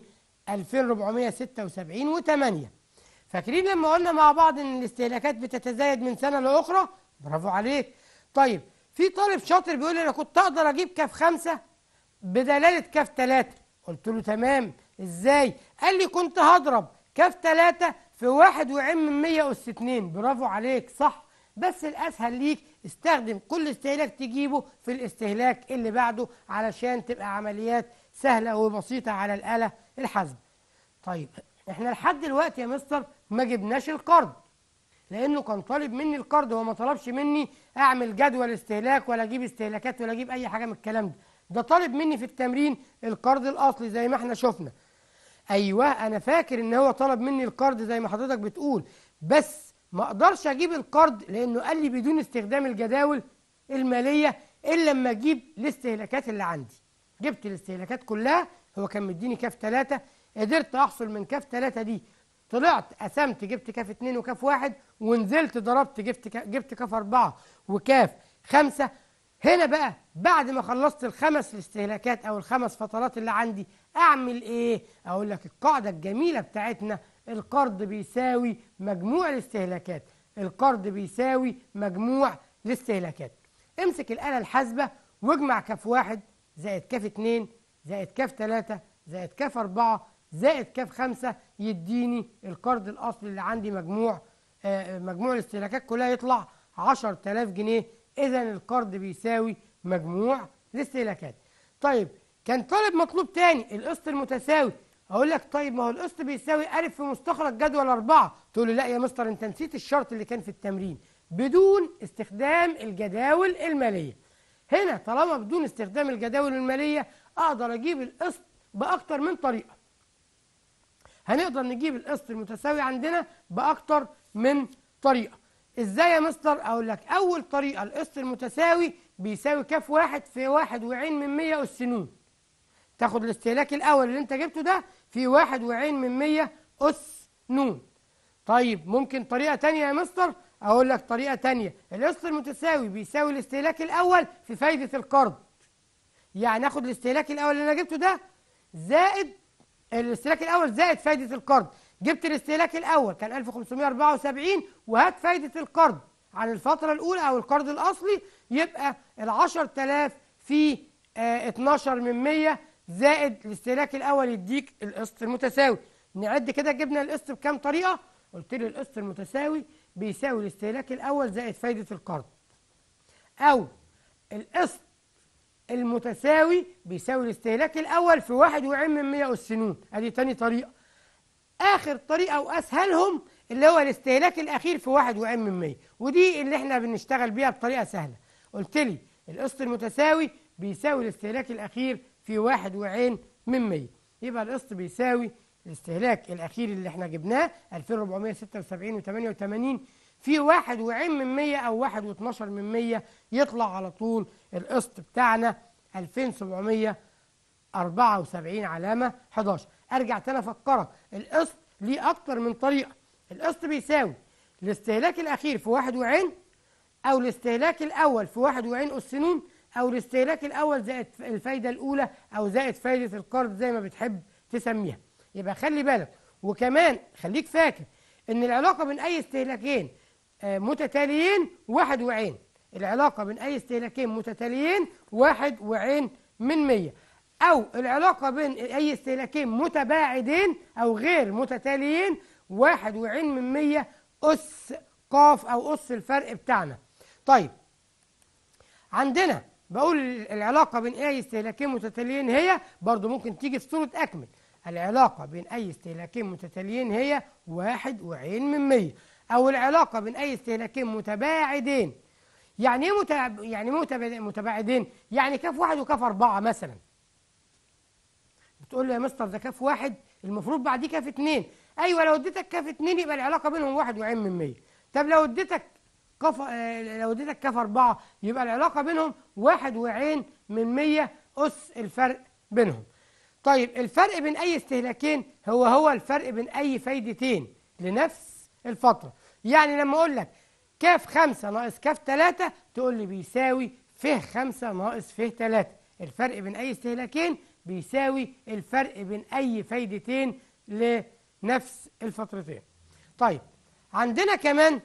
2476 وتمانية فاكرين لما قلنا مع بعض ان الاستهلاكات بتتزايد من سنة لأخرى برافو عليك طيب في طالب شاطر بيقول لي انا كنت اقدر اجيب كاف خمسة بدلالة كاف تلاتة قلت له تمام ازاي قال لي كنت هضرب كاف تلاتة في واحد وعين من مية أس اتنين برافو عليك صح بس الأسهل ليك استخدم كل استهلاك تجيبه في الاستهلاك اللي بعده علشان تبقى عمليات سهلة وبسيطة على الآلة الحاسبة طيب احنا لحد دلوقتي يا مستر ما جبناش القرض لانه كان طالب مني القرض هو ما طلبش مني اعمل جدول استهلاك ولا اجيب استهلاكات ولا اجيب اي حاجه من الكلام ده ده طالب مني في التمرين القرض الاصلي زي ما احنا شفنا ايوه انا فاكر ان هو طلب مني القرض زي ما حضرتك بتقول بس ما اقدرش اجيب القرض لانه قال لي بدون استخدام الجداول الماليه الا لما اجيب الاستهلاكات اللي عندي جبت الاستهلاكات كلها هو كان مديني كاف ثلاثة قدرت احصل من كاف ثلاثة دي طلعت قسمت جبت كاف اتنين وكاف واحد ونزلت ضربت جبت كا- جبت كاف أربعة وكاف خمسة هنا بقى بعد ما خلصت الخمس الاستهلاكات أو الخمس فترات اللي عندي أعمل إيه؟ أقول لك القاعدة الجميلة بتاعتنا القرض بيساوي مجموع الاستهلاكات القرض بيساوي مجموع الاستهلاكات امسك الآلة الحاسبة واجمع كاف واحد زائد كاف اتنين زائد كاف تلاتة زائد كاف أربعة زائد كاف خمسة يديني القرض الأصلي اللي عندي مجموع آه، مجموع الاستهلاكات كلها يطلع 10000 جنيه إذا القرض بيساوي مجموع الاستهلاكات طيب كان طالب مطلوب تاني القسط المتساوي اقول لك طيب ما هو القسط بيساوي الف في مستخرج جدول اربعه تقول لي لا يا مستر انت نسيت الشرط اللي كان في التمرين بدون استخدام الجداول الماليه هنا طالما بدون استخدام الجداول الماليه اقدر اجيب القسط باكتر من طريقه هنقدر نجيب القسط المتساوي عندنا باكتر من طريقه ازاي يا مستر اقول لك اول طريقه القسط المتساوي بيساوي كاف واحد في واحد وعين من 100 اس نون تاخد الاستهلاك الاول اللي انت جبته ده في واحد وعين من 100 اس نون طيب ممكن طريقه تانية يا مستر اقول لك طريقه تانية القسط المتساوي بيساوي الاستهلاك الاول في فايده القرض يعني اخد الاستهلاك الاول اللي انا جبته ده زائد الاستهلاك الاول زائد فايده القرض جبت الاستهلاك الاول كان 1574 وهات فايده القرض عن الفتره الاولى او القرض الاصلي يبقى ال 10000 في آه 12 من 100 زائد الاستهلاك الاول يديك القسط المتساوي نعد كده جبنا القسط بكام طريقه قلت لي القسط المتساوي بيساوي الاستهلاك الاول زائد فايده القرض او القسط المتساوي بيساوي الاستهلاك الاول في واحد وعين من 100 اس نون ادي تاني طريقه اخر طريقه واسهلهم اللي هو الاستهلاك الاخير في واحد وعين من 100 ودي اللي احنا بنشتغل بيها بطريقه سهله قلت لي القسط المتساوي بيساوي الاستهلاك الاخير في واحد وعين من 100 يبقى القسط بيساوي الاستهلاك الاخير اللي احنا جبناه 2476 و88 في واحد وعين من 100 او واحد واتناشر من 100 يطلع على طول القسط بتاعنا 2774 علامة 11 ارجع تاني افكرك القسط ليه اكتر من طريقة القسط بيساوي الاستهلاك الاخير في واحد وعين او الاستهلاك الاول في واحد وعين اس نون او الاستهلاك الاول زائد الفايدة الاولى او زائد فايدة القرض زي ما بتحب تسميها يبقى خلي بالك وكمان خليك فاكر ان العلاقة بين اي استهلاكين آه، متتاليين واحد وعين العلاقة بين أي استهلاكين متتاليين واحد وعين من مية أو العلاقة بين أي استهلاكين متباعدين أو غير متتاليين واحد وعين من مية أس قاف أو أس الفرق بتاعنا طيب عندنا بقول العلاقة بين أي استهلاكين متتاليين هي برضو ممكن تيجي في صورة أكمل العلاقة بين أي استهلاكين متتاليين هي واحد وعين من مية أو العلاقة بين أي استهلاكين متباعدين يعني ايه متع... يعني ايه متباعد- متباعدين؟ يعني كاف واحد وكاف أربعة مثلا بتقول لي يا مستر ده كاف واحد المفروض بعديه كاف اتنين أيوه لو اديتك كاف اتنين يبقى العلاقة بينهم واحد وعين من مية طب لو اديتك كف آه، لو اديتك كاف أربعة يبقى العلاقة بينهم واحد وعين من مية أس الفرق بينهم طيب الفرق بين أي استهلاكين هو هو الفرق بين أي فايدتين لنفس الفترة يعني لما أقول لك كاف خمسة ناقص كاف تلاتة تقول لي بيساوي ف خمسة ناقص ف تلاتة الفرق بين أي استهلاكين بيساوي الفرق بين أي فايدتين لنفس الفترتين طيب عندنا كمان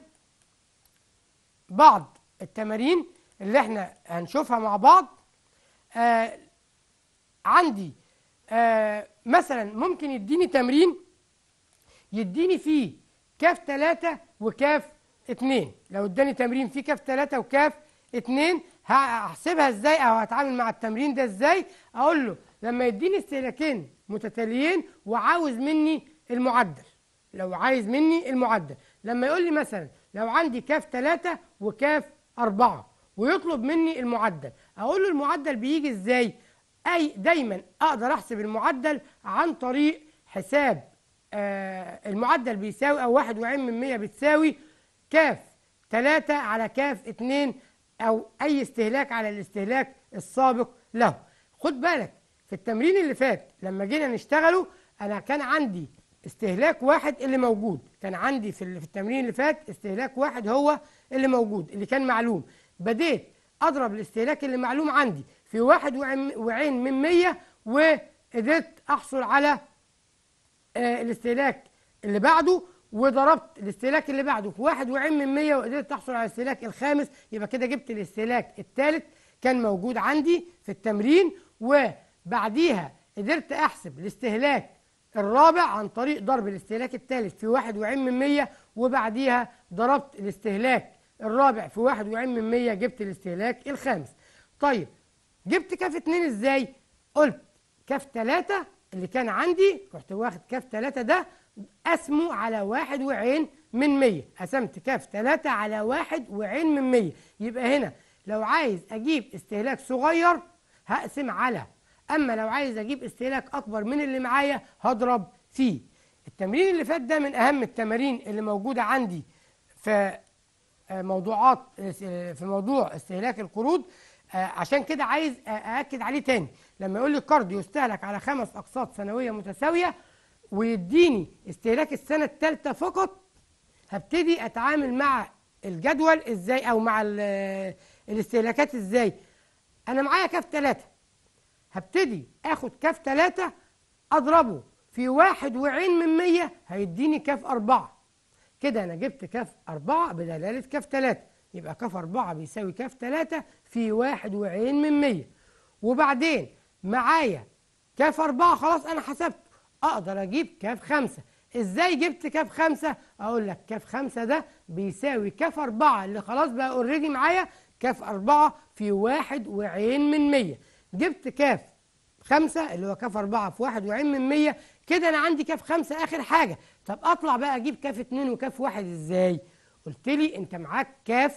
بعض التمارين اللي احنا هنشوفها مع بعض آه عندي آه مثلا ممكن يديني تمرين يديني فيه كاف تلاتة وكاف اتنين لو اداني تمرين فيه كاف تلاتة وكاف اتنين هحسبها ازاي او هتعامل مع التمرين ده ازاي اقول له لما يديني استهلاكين متتاليين وعاوز مني المعدل لو عايز مني المعدل لما يقول لي مثلا لو عندي كاف تلاتة وكاف أربعة ويطلب مني المعدل أقول له المعدل بيجي إزاي أي دايما أقدر أحسب المعدل عن طريق حساب آه المعدل بيساوي أو واحد وعين من مية بتساوي كاف تلاتة على كاف اتنين أو أي استهلاك على الاستهلاك السابق له خد بالك في التمرين اللي فات لما جينا نشتغله أنا كان عندي استهلاك واحد اللي موجود كان عندي في ال- في التمرين اللي فات استهلاك واحد هو اللي موجود اللي كان معلوم بديت اضرب الاستهلاك اللي معلوم عندي في واحد وعين وعين من مية وقدرت احصل على آه، الاستهلاك اللي بعده وضربت الاستهلاك اللي بعده في واحد وعين من مية وقدرت تحصل على الاستهلاك الخامس يبقى كده جبت الاستهلاك الثالث كان موجود عندي في التمرين وبعديها قدرت احسب الاستهلاك الرابع عن طريق ضرب الاستهلاك الثالث في واحد وعين من مية وبعديها ضربت الاستهلاك الرابع في واحد وعين من مية جبت الاستهلاك الخامس طيب جبت كاف اتنين ازاي قلت كاف تلاتة اللي كان عندي رحت واخد كاف تلاتة ده اسمه على واحد وعين من مية قسمت كاف تلاتة على واحد وعين من مية يبقى هنا لو عايز اجيب استهلاك صغير هقسم على اما لو عايز اجيب استهلاك اكبر من اللي معايا هضرب فيه التمرين اللي فات ده من اهم التمارين اللي موجوده عندي في آه، موضوعات آه، في موضوع استهلاك القروض آه، عشان كده عايز آه، ااكد عليه تاني لما يقول لي قرض يستهلك على خمس اقساط سنويه متساويه ويديني استهلاك السنه الثالثه فقط هبتدي اتعامل مع الجدول ازاي او مع ال- الاستهلاكات ازاي انا معايا كاف ثلاثة هبتدي اخد كاف ثلاثة اضربه في واحد وعين من مية هيديني كاف أربعة كده أنا جبت كاف أربعة بدلالة كاف تلاتة يبقى كاف أربعة بيساوي كاف تلاتة في واحد وعين من مية وبعدين معايا كاف أربعة خلاص أنا حسبته أقدر أجيب كاف خمسة إزاي جبت كاف خمسة؟ أقول لك كاف خمسة ده بيساوي كاف أربعة اللي خلاص بقى أوريدي معايا كاف أربعة في واحد وعين من مية جبت كاف خمسة اللي هو كاف أربعة في واحد وعين من مية كده أنا عندي كاف خمسة آخر حاجة طب أطلع بقى أجيب كاف اتنين وكاف واحد إزاي؟ قلت لي أنت معاك كاف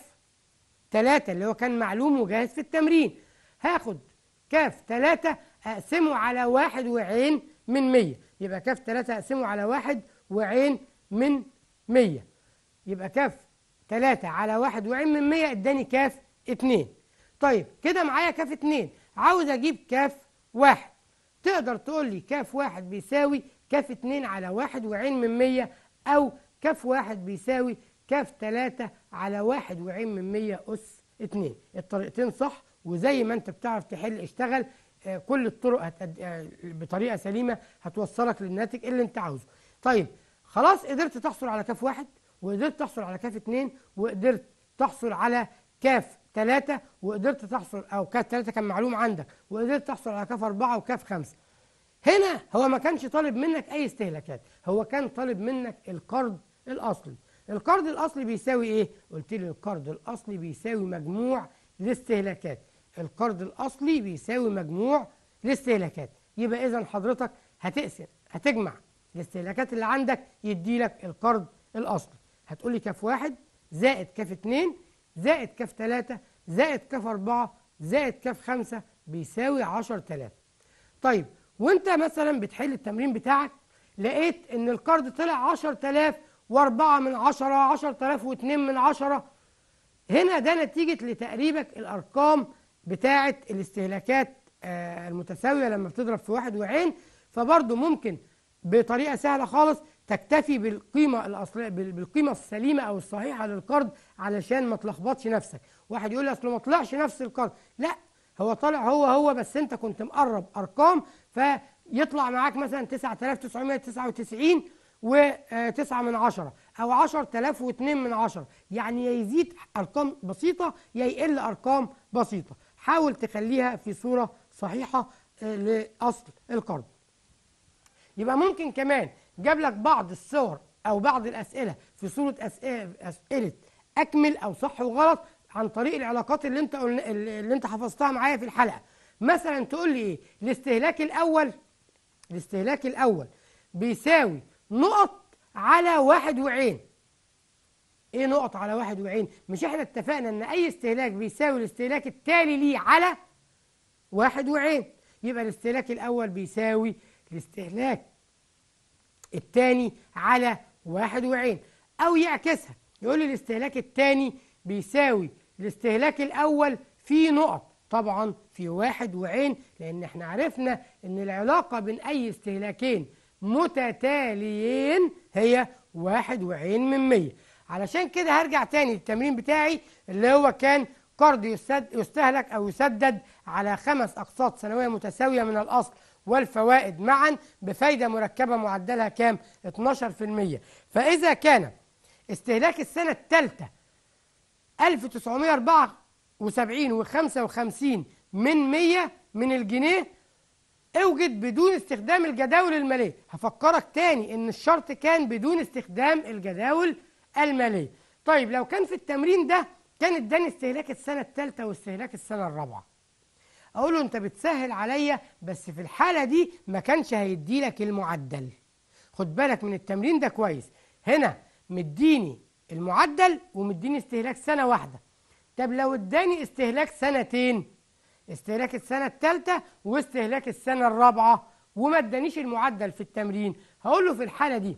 تلاتة اللي هو كان معلوم وجاهز في التمرين هاخد كاف تلاتة أقسمه على واحد وعين من مية يبقى كاف تلاتة أقسمه على واحد وعين من مية يبقى كاف تلاتة على واحد وعين من مية اداني كاف اتنين طيب كده معايا كاف اتنين عاوز اجيب كاف واحد تقدر تقول لي كاف واحد بيساوي كاف اتنين على واحد وعين من مية او كاف واحد بيساوي كاف تلاتة على واحد وعين من مية أس اتنين الطريقتين صح وزي ما انت بتعرف تحل اشتغل آه، كل الطرق هتأد... آه، بطريقة سليمة هتوصلك للناتج اللي انت عاوزه طيب خلاص قدرت تحصل على كاف واحد وقدرت تحصل على كاف اتنين وقدرت تحصل على كاف تلاتة وقدرت تحصل او كاف تلاتة كان معلوم عندك وقدرت تحصل على كاف أربعة وكاف خمسة هنا هو ما كانش طالب منك اي استهلاكات هو كان طالب منك القرض الاصلي القرض الاصلي بيساوي ايه قلت لي القرض الاصلي بيساوي مجموع الاستهلاكات القرض الاصلي بيساوي مجموع الاستهلاكات يبقى اذا حضرتك هتقسم هتجمع الاستهلاكات اللي عندك يدي لك القرض الاصلي هتقول لي كاف واحد زائد كاف اتنين زائد كاف تلاتة زائد كاف أربعة زائد كاف خمسة بيساوي عشر تلاف طيب وانت مثلا بتحل التمرين بتاعك لقيت ان القرض طلع 10000 واربعة من عشرة 10000 واتنين من عشرة هنا ده نتيجة لتقريبك الأرقام بتاعة الاستهلاكات آه، المتساوية لما بتضرب في واحد وعين فبرضه ممكن بطريقة سهلة خالص تكتفي بالقيمة الأصلية بال- بالقيمة السليمة أو الصحيحة للقرض علشان ما تلخبطش نفسك واحد يقول لي أصله ما طلعش نفس القرض لا هو طالع هو هو بس أنت كنت مقرب أرقام فيطلع معاك مثلا 9999 و9 من عشرة أو 10002 من عشرة يعني يا يزيد أرقام بسيطة يا يقل أرقام بسيطة حاول تخليها في صورة صحيحة آه، لأصل القرض يبقى ممكن كمان جاب لك بعض الصور او بعض الاسئله في صوره اسئله اسئله اكمل او صح وغلط عن طريق العلاقات اللي انت قلنا اللي انت حفظتها معايا في الحلقه مثلا تقول لي ايه الاستهلاك الاول الاستهلاك الاول بيساوي نقط على واحد وعين ايه نقط على واحد وعين مش احنا اتفقنا ان اي استهلاك بيساوي الاستهلاك التالي ليه على واحد وعين يبقى الاستهلاك الأول بيساوي الاستهلاك الثاني على واحد وعين أو يعكسها يقول لي الاستهلاك الثاني بيساوي الاستهلاك الأول في نقط طبعا في واحد وعين لأن احنا عرفنا إن العلاقة بين أي استهلاكين متتاليين هي واحد وعين من مية علشان كده هرجع تاني للتمرين بتاعي اللي هو كان قرض يسد يستهلك أو يسدد على خمس أقساط سنوية متساوية من الأصل والفوائد معا بفايدة مركبة معدلها كام؟ 12% فإذا كان استهلاك السنة الثالثة 1974 و55 من 100 من الجنيه اوجد بدون استخدام الجداول المالية هفكرك تاني ان الشرط كان بدون استخدام الجداول المالية طيب لو كان في التمرين ده كان اداني استهلاك السنه الثالثه واستهلاك السنه الرابعه اقول له انت بتسهل عليا بس في الحاله دي ما كانش هيدي لك المعدل خد بالك من التمرين ده كويس هنا مديني المعدل ومديني استهلاك سنه واحده طب لو اداني استهلاك سنتين استهلاك السنه الثالثه واستهلاك السنه الرابعه وما ادانيش المعدل في التمرين هقول له في الحاله دي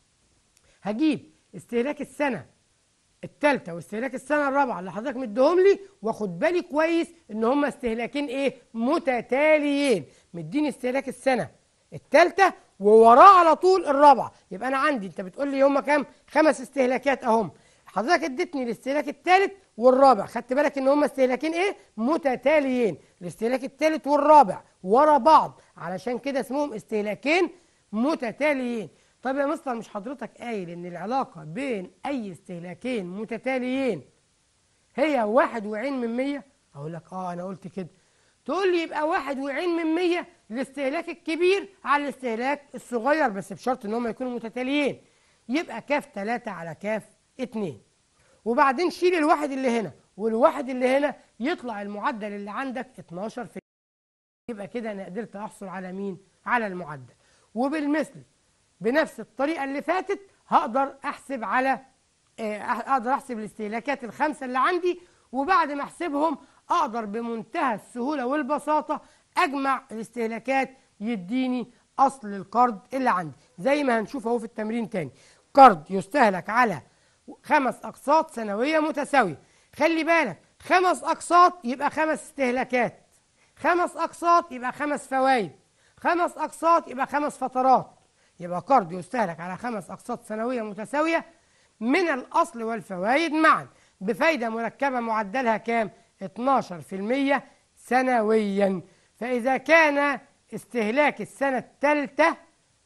هجيب استهلاك السنه الثالثه واستهلاك السنه الرابعه اللي حضرتك مديهم لي واخد بالي كويس ان هم استهلاكين ايه متتاليين مديني استهلاك السنه الثالثه ووراه على طول الرابعه يبقى انا عندي انت بتقول لي هم كام خمس استهلاكات اهم حضرتك اديتني الاستهلاك الثالث والرابع خدت بالك ان هم استهلاكين ايه متتاليين الاستهلاك الثالث والرابع ورا بعض علشان كده اسمهم استهلاكين متتاليين طب يا مستر مش حضرتك قايل ان العلاقه بين اي استهلاكين متتاليين هي واحد وعين من مية اقول لك اه انا قلت كده تقول لي يبقى واحد وعين من مية الاستهلاك الكبير على الاستهلاك الصغير بس بشرط ان هم يكونوا متتاليين يبقى كاف 3 على كاف 2 وبعدين شيل الواحد اللي هنا والواحد اللي هنا يطلع المعدل اللي عندك 12 في يبقى كده انا قدرت احصل على مين على المعدل وبالمثل بنفس الطريقه اللي فاتت هقدر احسب على آه، اقدر احسب الاستهلاكات الخمسه اللي عندي وبعد ما احسبهم اقدر بمنتهى السهوله والبساطه اجمع الاستهلاكات يديني اصل القرض اللي عندي زي ما هنشوف اهو في التمرين تاني قرض يستهلك على خمس اقساط سنويه متساويه خلي بالك خمس اقساط يبقى خمس استهلاكات خمس اقساط يبقى خمس فوائد خمس اقساط يبقى خمس فترات يبقى قرض يستهلك على خمس اقساط سنويه متساويه من الاصل والفوائد معا بفايده مركبه معدلها كام 12% سنويا فاذا كان استهلاك السنه الثالثه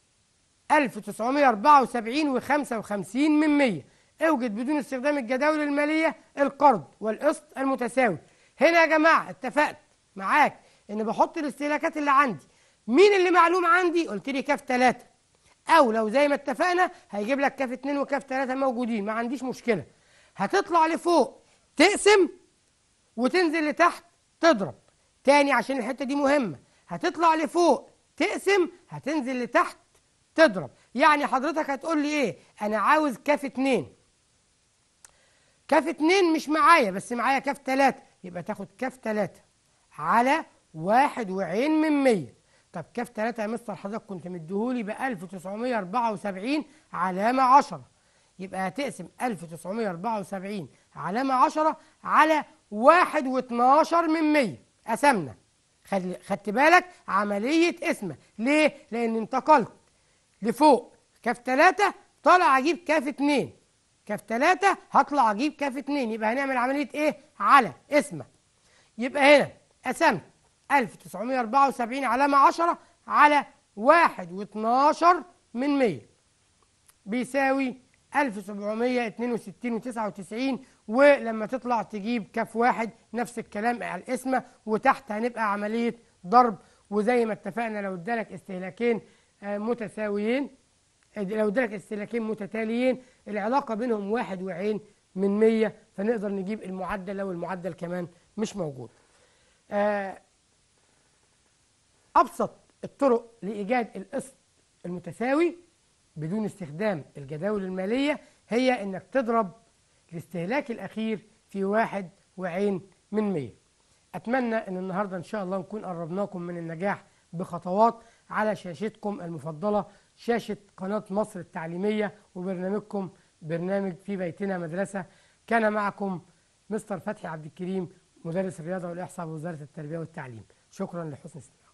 1974 و55 من 100 اوجد بدون استخدام الجداول الماليه القرض والقسط المتساوي هنا يا جماعه اتفقت معاك ان بحط الاستهلاكات اللي عندي مين اللي معلوم عندي قلت لي كاف 3 او لو زي ما اتفقنا هيجيب لك كاف 2 وكاف 3 موجودين ما عنديش مشكله هتطلع لفوق تقسم وتنزل لتحت تضرب تاني عشان الحته دي مهمه هتطلع لفوق تقسم هتنزل لتحت تضرب يعني حضرتك هتقول لي ايه انا عاوز كاف 2 كاف 2 مش معايا بس معايا كاف 3 يبقى تاخد كاف 3 على واحد وعين من 100 طب كاف 3 يا مستر حضرتك كنت مديهولي ب 1974 علامة 10 يبقى هتقسم 1974 علامة 10 على واحد و12 من 100 قسمنا خد- خدت بالك عملية قسمة ليه؟ لأن انتقلت لفوق كاف 3 طالع أجيب كاف 2 كاف 3 هطلع أجيب كاف 2 يبقى هنعمل عملية إيه؟ على قسمة يبقى هنا قسمت 1974 علامة 10 على 1 و12 من 100 بيساوي 1762 و99 ولما تطلع تجيب كف واحد نفس الكلام على القسمة وتحت هنبقى عملية ضرب وزي ما اتفقنا لو ادالك استهلاكين آه، متساويين لو ادالك استهلاكين متتاليين العلاقة بينهم واحد وعين من 100 فنقدر نجيب المعدل لو المعدل كمان مش موجود آه، أبسط الطرق لإيجاد القسط المتساوي بدون استخدام الجداول المالية هي إنك تضرب الاستهلاك الأخير في واحد وعين من مية أتمنى أن النهاردة إن شاء الله نكون قربناكم من النجاح بخطوات على شاشتكم المفضلة شاشة قناة مصر التعليمية وبرنامجكم برنامج في بيتنا مدرسة كان معكم مستر فتحي عبد الكريم مدرس الرياضة والإحصاء بوزارة التربية والتعليم شكرا لحسن استماعكم